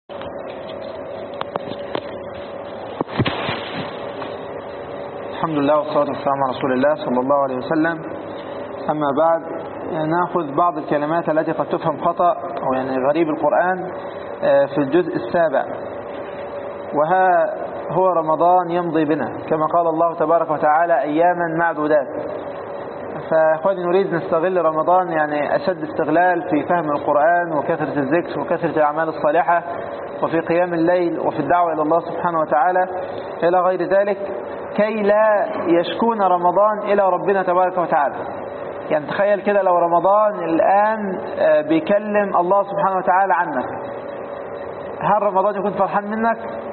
الحمد لله والصلاة والسلام على رسول الله صلى الله عليه وسلم أما بعد نأخذ بعض الكلمات التي قد تفهم خطأ أو يعني غريب القرآن في الجزء السابع وها هو رمضان يمضي بنا كما قال الله تبارك وتعالى أياما معدودات فأخواني نريد نستغل رمضان يعني أشد استغلال في فهم القرآن وكثرة الذكر وكثرة الأعمال الصالحة وفي قيام الليل وفي الدعوة إلى الله سبحانه وتعالى إلى غير ذلك كي لا يشكون رمضان إلى ربنا تبارك وتعالى يعني تخيل كده لو رمضان الآن بيكلم الله سبحانه وتعالى عنك هل رمضان يكون فرحان منك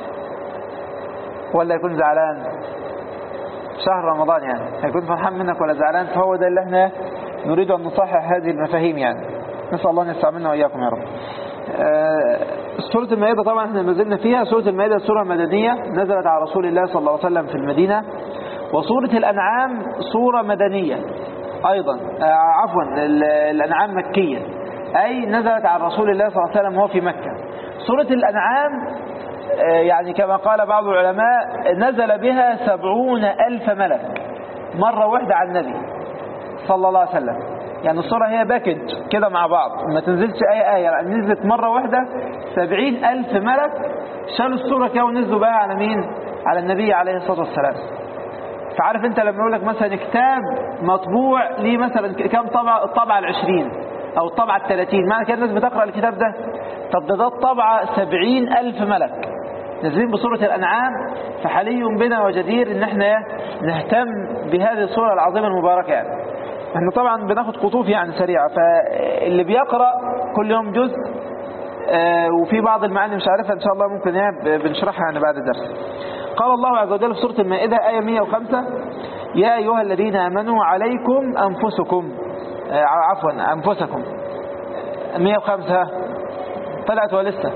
ولا يكون زعلان شهر رمضان يعني هيكون فرحان منك ولا زعلان فهو ده اللي احنا نريد أن نصحح هذه المفاهيم يعني نسأل الله أن يستعملنا وإياكم يا رب سورة المائدة طبعا احنا ما زلنا فيها سورة المائدة سورة مدنية نزلت على رسول الله صلى الله عليه وسلم في المدينة وسورة الأنعام سورة مدنية أيضا عفوا الأنعام مكية أي نزلت على رسول الله صلى الله عليه وسلم وهو في مكة سورة الأنعام يعني كما قال بعض العلماء نزل بها سبعون ألف ملك مرة واحدة على النبي صلى الله عليه وسلم يعني الصورة هي باكج كده مع بعض ما تنزلش أي آية يعني نزلت مرة واحدة سبعين ألف ملك شالوا الصورة كده ونزلوا بها على مين على النبي عليه الصلاة والسلام فعارف انت لما يقول لك مثلا كتاب مطبوع ليه مثلا كم طبعة الطبعة العشرين او الطبعة الثلاثين معنى كده الناس بتقرأ الكتاب ده طب ده ده الطبعة سبعين ألف ملك نازلين بصورة الأنعام فحلي بنا وجدير ان احنا نهتم بهذه الصورة العظيمة المباركة يعني احنا طبعا بناخد قطوف يعني سريعة فاللي بيقرأ كل يوم جزء اه وفي بعض المعاني مش عارفها ان شاء الله ممكن ايه بنشرحها يعني بعد الدرس قال الله عز وجل في سورة المائدة آية 105 يا أيها الذين آمنوا عليكم أنفسكم اه عفوا أنفسكم 105 طلعت ولسه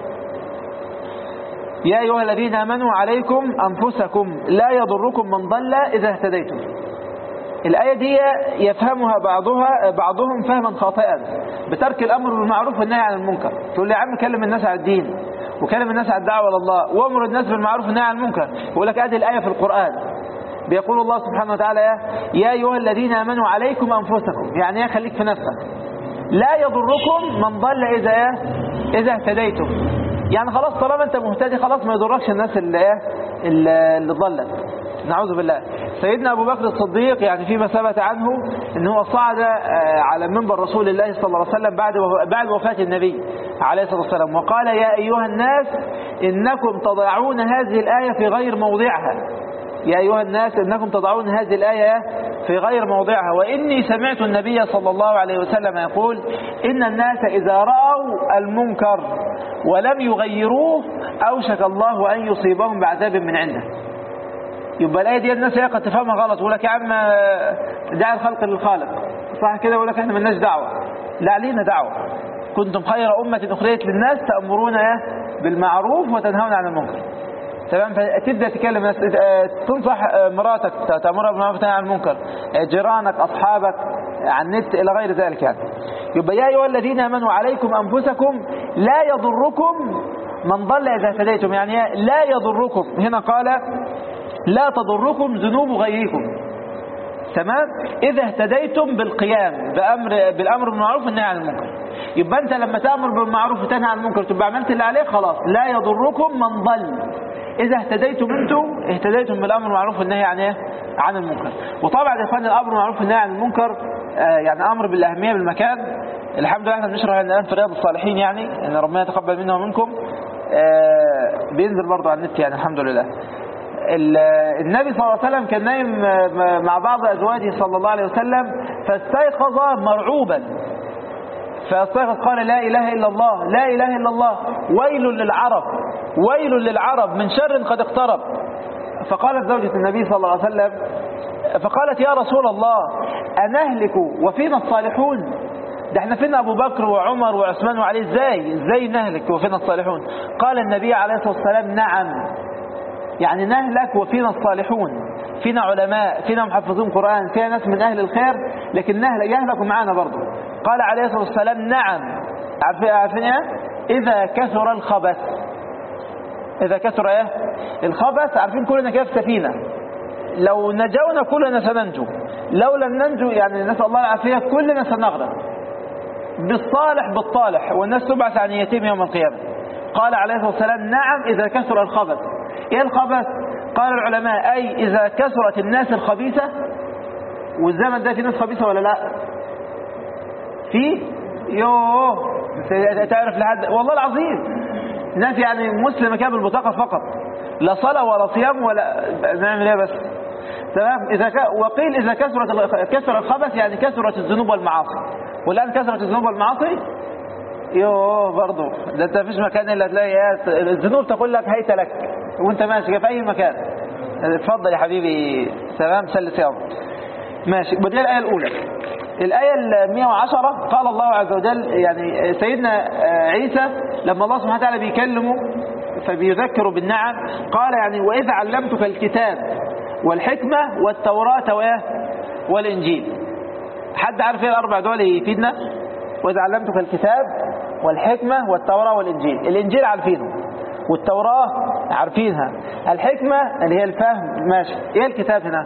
يا أيها الذين آمنوا عليكم أنفسكم لا يضركم من ضل إذا اهتديتم الآية دي يفهمها بعضها بعضهم فهما خاطئا بترك الأمر بالمعروف والنهي عن المنكر تقول لي يا عم كلم الناس على الدين وكلم الناس على الدعوة لله وامر الناس بالمعروف والنهي عن المنكر يقول لك ادي الآية في القرآن بيقول الله سبحانه وتعالى يا, يا أيها الذين آمنوا عليكم أنفسكم يعني يا خليك في نفسك لا يضركم من ضل إذا إيه إذا اهتديتم يعني خلاص طالما أنت مهتدي خلاص ما يضركش الناس اللي إيه اللي ضلت نعوذ بالله سيدنا أبو بكر الصديق يعني فيما ثبت عنه ان هو صعد على منبر رسول الله صلى الله عليه وسلم بعد بعد وفاة النبي عليه الصلاة والسلام وقال يا أيها الناس إنكم تضعون هذه الآية في غير موضعها يا أيها الناس إنكم تضعون هذه الآية في غير موضعها وإني سمعت النبي صلى الله عليه وسلم يقول إن الناس إذا رأوا المنكر ولم يغيروه أوشك الله أن يصيبهم بعذاب من عنده يبقى الآية دي الناس هي قد تفهمها غلط يقول لك يا عم دع الخلق للخالق صح كده يقول لك احنا ملناش دعوة لا علينا دعوة كنتم خير أمة أخرجت للناس تأمرون بالمعروف وتنهون عن المنكر تمام فتبدأ تكلم الناس تنصح مراتك تأمرها بالمعروف وتنهى عن المنكر جيرانك أصحابك عن النت إلى غير ذلك يعني يبقى يا أيها الذين آمنوا عليكم أنفسكم لا يضركم من ضل إذا اهتديتم يعني لا يضركم هنا قال لا تضركم ذنوب غيركم تمام إذا اهتديتم بالقيام بأمر بالأمر بالمعروف والنهي عن المنكر يبقى أنت لما تأمر بالمعروف وتنهى عن المنكر تبقى عملت اللي عليك خلاص لا يضركم من ضل إذا اهتديتم أنتم اهتديتم بالأمر بالمعروف والنهي عن إيه؟ عن المنكر وطبعا يا إخواني الأمر بالمعروف والنهي عن المنكر آه يعني أمر بالأهمية بالمكان الحمد لله احنا بنشرح الآن في رياض الصالحين يعني إن ربنا يتقبل منا ومنكم آه بينزل برضه على النت يعني الحمد لله النبي صلى الله عليه وسلم كان نايم مع بعض أزواجه صلى الله عليه وسلم فاستيقظ مرعوبا فاستيقظ قال لا إله إلا الله لا إله إلا الله ويل للعرب ويل للعرب من شر قد اقترب فقالت زوجة النبي صلى الله عليه وسلم فقالت يا رسول الله أنهلك وفينا الصالحون ده احنا فينا أبو بكر وعمر وعثمان وعلي ازاي ازاي نهلك وفينا الصالحون قال النبي عليه الصلاة والسلام نعم يعني نهلك وفينا الصالحون فينا علماء فينا محفظون قرآن فينا ناس من أهل الخير لكن نهلك يهلك معانا برضه قال عليه الصلاة والسلام نعم عارفين ايه إذا كثر الخبث إذا كثر إيه الخبث عارفين كلنا كيف سفينة لو نجونا كلنا سننجو لو لم ننجو يعني نسأل الله العافية كلنا سنغرق بالصالح بالطالح والناس تبعث عن يتيم يوم القيامة قال عليه الصلاة والسلام نعم إذا كثر الخبث إيه الخبث قال العلماء أي إذا كثرت الناس الخبيثة والزمن ده في ناس خبيثة ولا لا في يوه تعرف لحد والله العظيم ناس يعني مسلمة كده بالبطاقة فقط لا صلاة ولا صيام ولا نعمل ايه بس تمام إذا ك... وقيل إذا كثرت كثر الخبث يعني كثرت الذنوب والمعاصي والآن كثرت الذنوب والمعاصي يوه برضه ده انت مفيش مكان الا تلاقي ايه الذنوب تقول لك هيت لك وانت ماشي في اي مكان اتفضل يا حبيبي تمام سل صيام ماشي بدي الايه الاولى الآية ال 110 قال الله عز وجل يعني سيدنا عيسى لما الله سبحانه وتعالى بيكلمه فبيذكره بالنعم قال يعني وإذ علمتك الكتاب والحكمة والتوراة وإيه والإنجيل حد عارف ايه الأربع دول يفيدنا وإذ علمتك الكتاب والحكمة والتوراة والإنجيل الإنجيل عارفينه والتوراة عارفينها الحكمة اللي هي الفهم ماشي ايه الكتاب هنا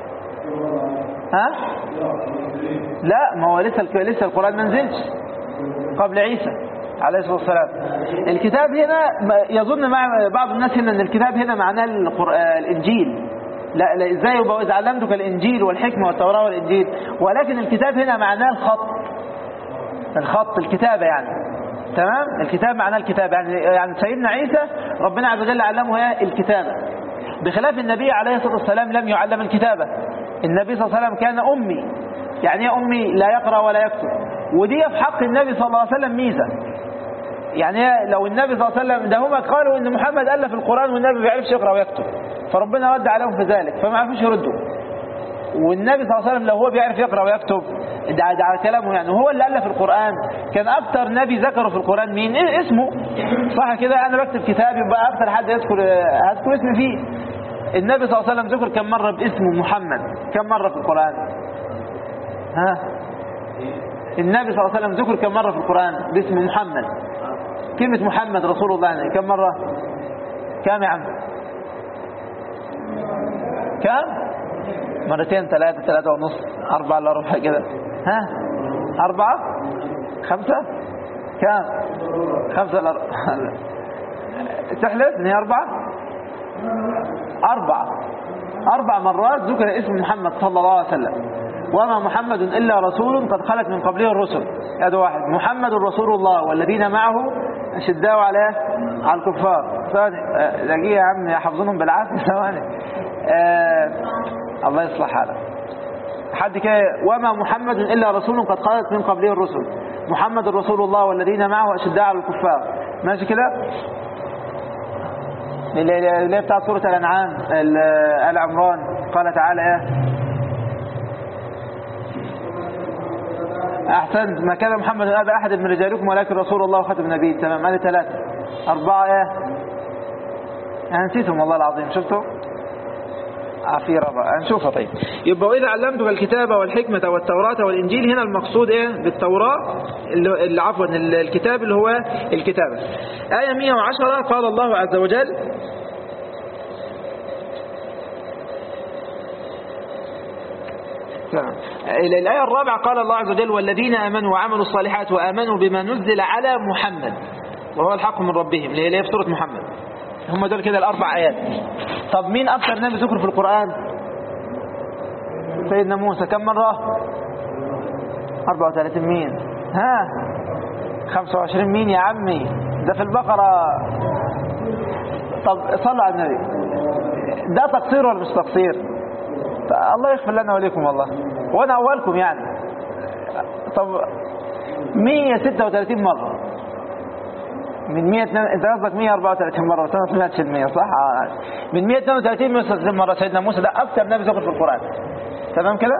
ها لا ما هو لسه لسه القرآن ما نزلش قبل عيسى عليه الصلاة والسلام الكتاب هنا يظن مع بعض الناس هنا ان الكتاب هنا معناه الانجيل لا, لا ازاي يبقى اذا علمتك الانجيل والحكمة والتوراة والانجيل ولكن الكتاب هنا معناه الخط الخط الكتابة يعني تمام الكتاب معناه الكتابة يعني يعني سيدنا عيسى ربنا عز وجل علمه هي الكتابة بخلاف النبي عليه الصلاة والسلام لم يعلم الكتابة النبي صلى الله عليه وسلم كان أمي يعني ايه أمي لا يقرأ ولا يكتب ودي في حق النبي صلى الله عليه وسلم ميزة يعني لو النبي صلى الله عليه وسلم ده هم قالوا ان محمد ألف القرآن والنبي ما بيعرفش يقرأ ويكتب فربنا رد عليهم في ذلك فما عرفوش يردوا والنبي صلى الله عليه وسلم لو هو بيعرف يقرأ ويكتب ده, ده على كلامه يعني وهو اللي ألف القرآن كان أكتر نبي ذكره في القرآن مين إيه اسمه صح كده أنا بكتب كتاب يبقى أكتر حد يذكر هذكر اسمي فيه النبي صلى الله عليه وسلم ذكر كم مرة باسمه محمد كم مرة في القرآن ها النبي صلى الله عليه وسلم ذكر كم مرة في القرآن باسم محمد كلمة محمد رسول الله يعني كم مرة كم يا عم كم مرتين ثلاثة ثلاثة ونص أربعة إلا ربع كده ها أربعة خمسة كم خمسة إلا تحلف إن هي أربعة أربعة أربع مرات ذكر اسم محمد صلى الله عليه وسلم وما محمد إلا رسول قد خلت من قبله الرسل هذا واحد محمد رسول الله والذين معه أشداء على على الكفار ثواني دقيقة يا عم يحفظونهم بالعافية ثواني آه الله يصلح حالك حد كده وما محمد إلا رسول قد خلت من قبله الرسل محمد رسول الله والذين معه أشداء على الكفار ماشي كده اللي بتاعت سورة الأنعام آل عمران قال تعالى ايه أحسنت ما كان محمد أبا أحد من رجالكم ولكن رسول الله وخاتم النبي تمام هذه ثلاثة أربعة إيه أنا نسيتهم والله العظيم شفتوا عفيرة بقى نشوفها طيب يبقى وإذا علمتك الكتاب والحكمة والتوراة والإنجيل هنا المقصود إيه بالتوراة اللي عفوا الكتاب اللي هو الكتابة آية 110 قال الله عز وجل نعم الآية الرابعة قال الله عز وجل والذين آمنوا وعملوا الصالحات وآمنوا بما نزل على محمد وهو الحق من ربهم اللي هي في سورة محمد هم دول كده الأربع آيات طب مين أكثر نبي ذكر في القرآن سيدنا موسى كم مرة 34 مين ها 25 مين يا عمي ده في البقرة طب صلوا على النبي ده تقصير ولا مش تقصير الله يغفر لنا وليكم والله وانا اولكم يعني طب 136 مرة من 100 انت قصدك 134 مرة انا ما سمعتش ال 100 صح من 132 136 مرة سيدنا موسى ده اكثر نبي ذكر في القرآن تمام كده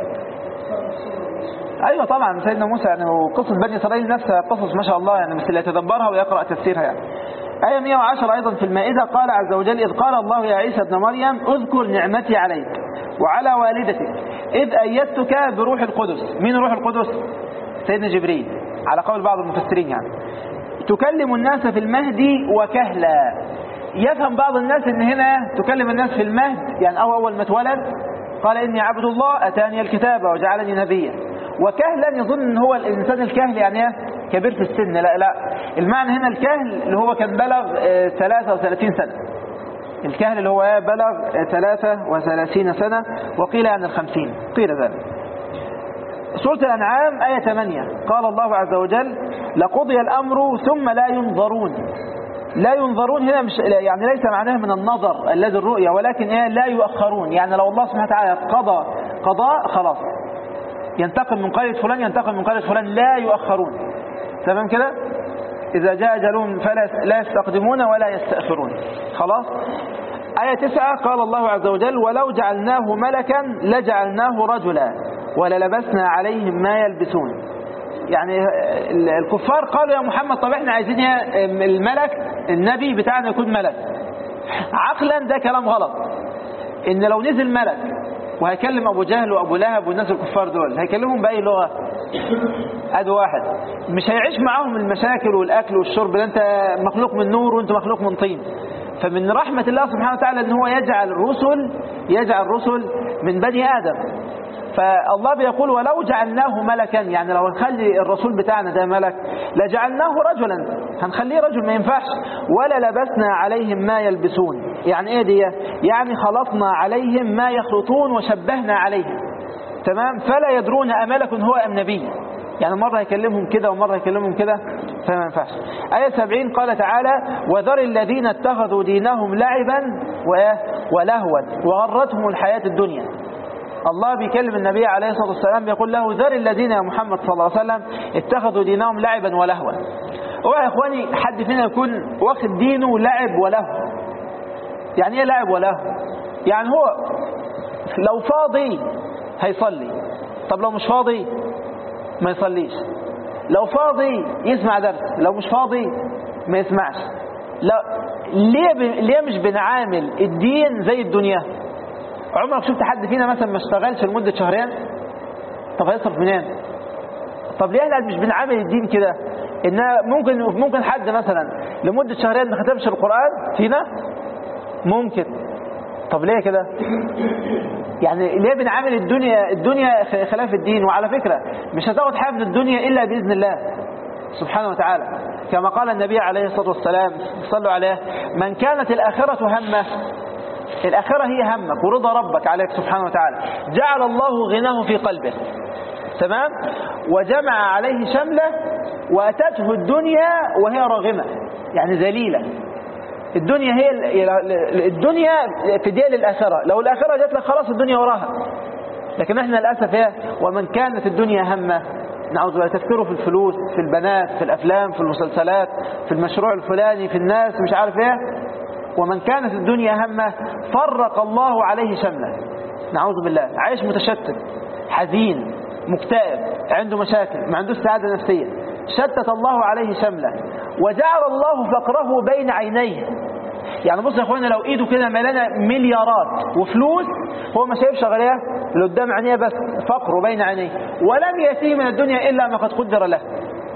ايوه طبعا سيدنا موسى يعني وقصة بني اسرائيل نفسها قصص ما شاء الله يعني مثل يتدبرها ويقرأ تفسيرها يعني آية 110 أيضا في المائدة قال عز وجل إذ قال الله يا عيسى ابن مريم اذكر نعمتي عليك وعلى والدتك إذ أيدتك بروح القدس مين روح القدس سيدنا جبريل على قول بعض المفسرين يعني تكلم الناس في المهدي وكهلا يفهم بعض الناس ان هنا تكلم الناس في المهد يعني أو أول ما اتولد قال إني عبد الله أتاني الكتاب وجعلني نبيا وكهلا يظن ان هو الإنسان الكهل يعني إيه؟ كبير في السن لا لا المعنى هنا الكهل اللي هو كان بلغ آه، 33 سنة الكهل اللي هو إيه؟ بلغ آه، 33 سنة وقيل عن الخمسين قيل ذلك سورة الأنعام آية 8 قال الله عز وجل لقضي الأمر ثم لا ينظرون لا ينظرون هنا مش يعني ليس معناه من النظر الذي الرؤية ولكن إيه لا يؤخرون يعني لو الله سبحانه وتعالى قضى قضاء خلاص ينتقم من قرية فلان ينتقم من قرية فلان لا يؤخرون تمام كده إذا جاء أجلهم فلا لا يستقدمون ولا يستأخرون خلاص آية تسعة قال الله عز وجل ولو جعلناه ملكا لجعلناه رجلا وللبسنا عليهم ما يلبسون يعني ال- الكفار قالوا يا محمد طب احنا عايزين يا الملك النبي بتاعنا يكون ملك عقلا ده كلام غلط ان لو نزل ملك وهيكلم ابو جهل وابو لهب والناس الكفار دول هيكلمهم باي لغه ادي واحد مش هيعيش معاهم المشاكل والاكل والشرب ده انت مخلوق من نور وانت مخلوق من طين فمن رحمة الله سبحانه وتعالى ان هو يجعل الرسل يجعل الرسل من بني ادم فالله بيقول ولو جعلناه ملكا يعني لو نخلي الرسول بتاعنا ده ملك لجعلناه رجلا هنخليه رجل ما ينفعش ولا لبسنا عليهم ما يلبسون يعني ايه دي يعني خلطنا عليهم ما يخلطون وشبهنا عليهم تمام فلا يدرون أملك هو أم نبي يعني مرة يكلمهم كده ومرة يكلمهم كده فما ينفعش آية 70 قال تعالى وذر الذين اتخذوا دينهم لعبا وإيه؟ ولهوا وغرتهم الحياة الدنيا الله بيكلم النبي عليه الصلاة والسلام يقول له ذر الذين يا محمد صلى الله عليه وسلم اتخذوا دينهم لعبا ولهوا اوعى يا اخواني حد فينا يكون واخد دينه لعب ولهو يعني ايه لعب ولهو يعني هو لو فاضي هيصلي طب لو مش فاضي ما يصليش لو فاضي يسمع درس لو مش فاضي ما يسمعش لا ليه ب... ليه مش بنعامل الدين زي الدنيا عمرك شفت حد فينا مثلا ما اشتغلش لمده شهرين طب هيصرف منين طب ليه احنا مش بنعامل الدين كده ان ممكن ممكن حد مثلا لمده شهرين ما ختمش القران فينا ممكن طب ليه كده يعني ليه بنعامل الدنيا الدنيا خلاف الدين وعلى فكرة مش هتاخد حاجة من الدنيا إلا بإذن الله سبحانه وتعالى كما قال النبي عليه الصلاة والسلام صلوا عليه من كانت الآخرة همه الآخرة هي همك ورضا ربك عليك سبحانه وتعالى جعل الله غناه في قلبه تمام وجمع عليه شمله وأتته الدنيا وهي راغمة يعني ذليلة الدنيا هي الدنيا في ديال الآخرة لو الآخرة جات لك خلاص الدنيا وراها لكن احنا للأسف ايه ومن كانت الدنيا همه نعوذ بالله تفكيره في الفلوس في البنات في الأفلام في المسلسلات في المشروع الفلاني في الناس مش عارف ايه ومن كانت الدنيا همه فرق الله عليه شمله نعوذ بالله عايش متشتت حزين مكتئب عنده مشاكل ما عندوش سعادة نفسية شتت الله عليه شمله وجعل الله فقره بين عينيه يعني بص يا اخوانا لو ايده كده ملانه مليارات وفلوس هو ما شايفش غير ايه اللي قدام عينيه بس فقره بين عينيه ولم ياتيه من الدنيا الا ما قد قدر له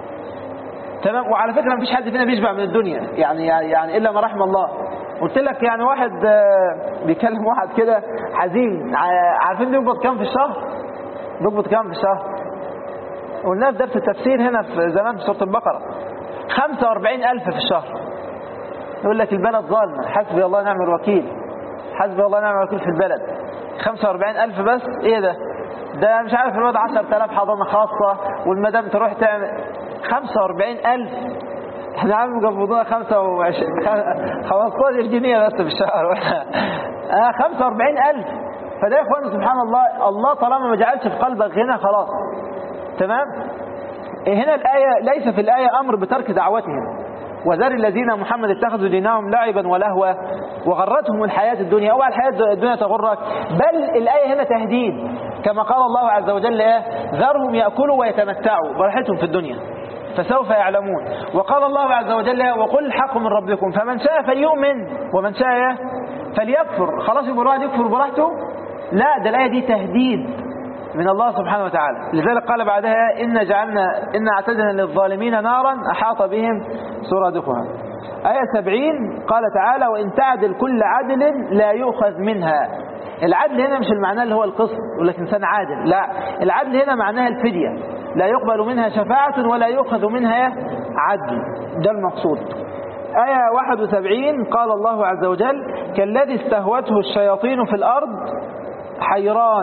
تمام وعلى فكره ما فيش حد فينا بيشبع من الدنيا يعني يعني الا ما رحم الله قلت لك يعني واحد بيكلم واحد كده حزين عارفين بيقبض كام في الشهر بيقبض كام في الشهر قلنا في درس التفسير هنا في زمان في سوره البقره 45000 في الشهر يقول لك البلد ظالمة حسبي الله نعم الوكيل حسبي الله نعم الوكيل في البلد 45000 بس ايه ده ده مش عارف الواد 10000 حضانة خاصة والمدام تروح تعمل 45000 احنا عم قبضونا 25 15 جنيه بس في الشهر اه 45000 فده يا اخوانا سبحان الله الله طالما ما جعلش في قلبك غنى خلاص تمام هنا الآية ليس في الآية أمر بترك دعوتهم وذر الذين محمد اتخذوا دينهم لعبا ولهوا وغرتهم الحياة الدنيا اوعى الحياة الدنيا تغرك بل الآية هنا تهديد كما قال الله عز وجل ايه ذرهم يأكلوا ويتمتعوا براحتهم في الدنيا فسوف يعلمون وقال الله عز وجل وقل الحق من ربكم فمن شاء فليؤمن ومن شاء فليكفر خلاص يبقى الواحد يكفر براحته لا ده الآية دي تهديد من الله سبحانه وتعالى لذلك قال بعدها إن جعلنا إن اعتدنا للظالمين نارا أحاط بهم سرادقها آية 70 قال تعالى وإن تعدل كل عدل لا يؤخذ منها العدل هنا مش المعنى اللي هو القسط يقول لك إنسان عادل لا العدل هنا معناها الفدية لا يقبل منها شفاعة ولا يؤخذ منها عدل ده المقصود آية 71 قال الله عز وجل كالذي استهوته الشياطين في الأرض حيران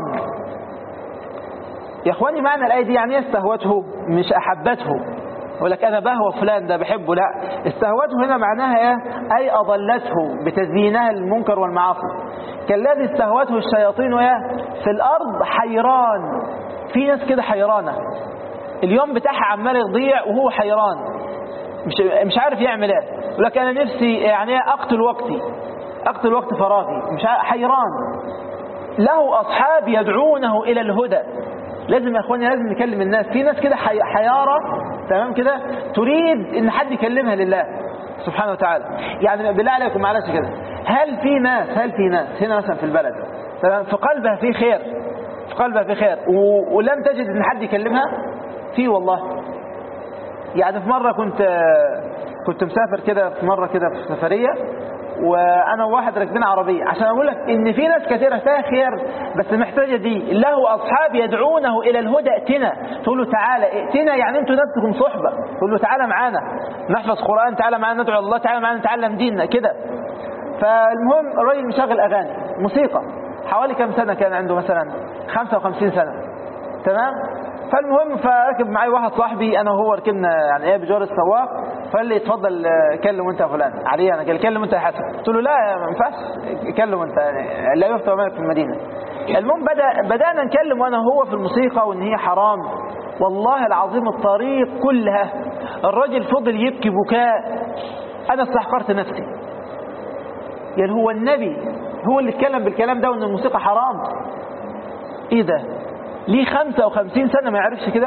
يا اخواني معنى الآية دي يعني ايه استهوته مش أحبته يقول لك أنا بهوى فلان ده بحبه لا استهوته هنا معناها ايه أي أضلته بتزيينها المنكر والمعاصي كالذي استهوته الشياطين ايه في الأرض حيران في ناس كده حيرانة اليوم بتاعها عمال يضيع وهو حيران مش مش عارف يعمل ايه يقول لك أنا نفسي يعني ايه أقتل وقتي أقتل وقت فراغي مش عارف حيران له أصحاب يدعونه إلى الهدى لازم يا اخواني لازم نكلم الناس في ناس كده حي... حيارة تمام كده تريد ان حد يكلمها لله سبحانه وتعالى يعني بالله عليكم معلش كده هل في ناس هل في ناس هنا مثلا في البلد تمام في قلبها في خير في قلبها في خير و... ولم تجد ان حد يكلمها في والله يعني في مرة كنت كنت مسافر كده في مرة كده في سفرية وانا وواحد راكبين عربيه عشان اقول لك ان في ناس كثيره فيها خير بس محتاجه دي له اصحاب يدعونه الى الهدى ائتنا تقول له تعالى ائتنا يعني انتوا نفسكم صحبه تقول له تعالى معانا نحفظ قران تعالى معانا ندعو الله تعالى معانا نتعلم ديننا كده فالمهم الراجل مشغل اغاني موسيقى حوالي كم سنه كان عنده مثلا 55 سنه تمام فالمهم فركب معايا واحد صاحبي انا وهو ركبنا يعني ايه بجوار السواق فقال لي اتفضل كلم انت يا فلان علي انا قال كلم انت يا حسن قلت له لا ما ينفعش كلم انت لا يفتى مالك في المدينه المهم بدا بدانا نكلم وانا وهو في الموسيقى وان هي حرام والله العظيم الطريق كلها الراجل فضل يبكي بكاء انا استحقرت نفسي يعني هو النبي هو اللي اتكلم بالكلام ده وان الموسيقى حرام ايه ده ليه 55 سنة ما يعرفش كده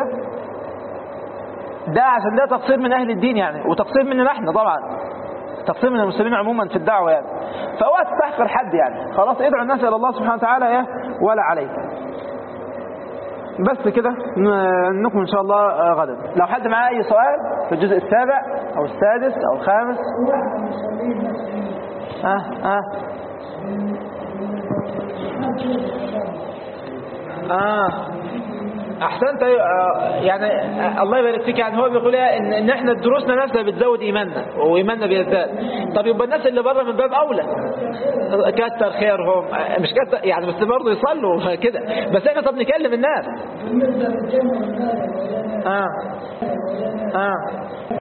ده عشان ده تقصير من أهل الدين يعني وتقصير مننا احنا طبعا تقصير من المسلمين عموما في الدعوة يعني فهو تستحقر حد يعني خلاص ادعو الناس إلى الله سبحانه وتعالى يا ولا عليك بس كده نكمل إن شاء الله غدا لو حد معاه أي سؤال في الجزء السابع أو السادس أو الخامس آه آه آه أحسنت آه يعني آه الله يبارك فيك يعني هو بيقول إن, إن إحنا دروسنا نفسها بتزود إيماننا وإيماننا بيزداد طب يبقى الناس اللي بره من باب أولى كتر خيرهم مش كتر يعني بس برضه يصلوا كده بس إحنا طب نكلم الناس آه آه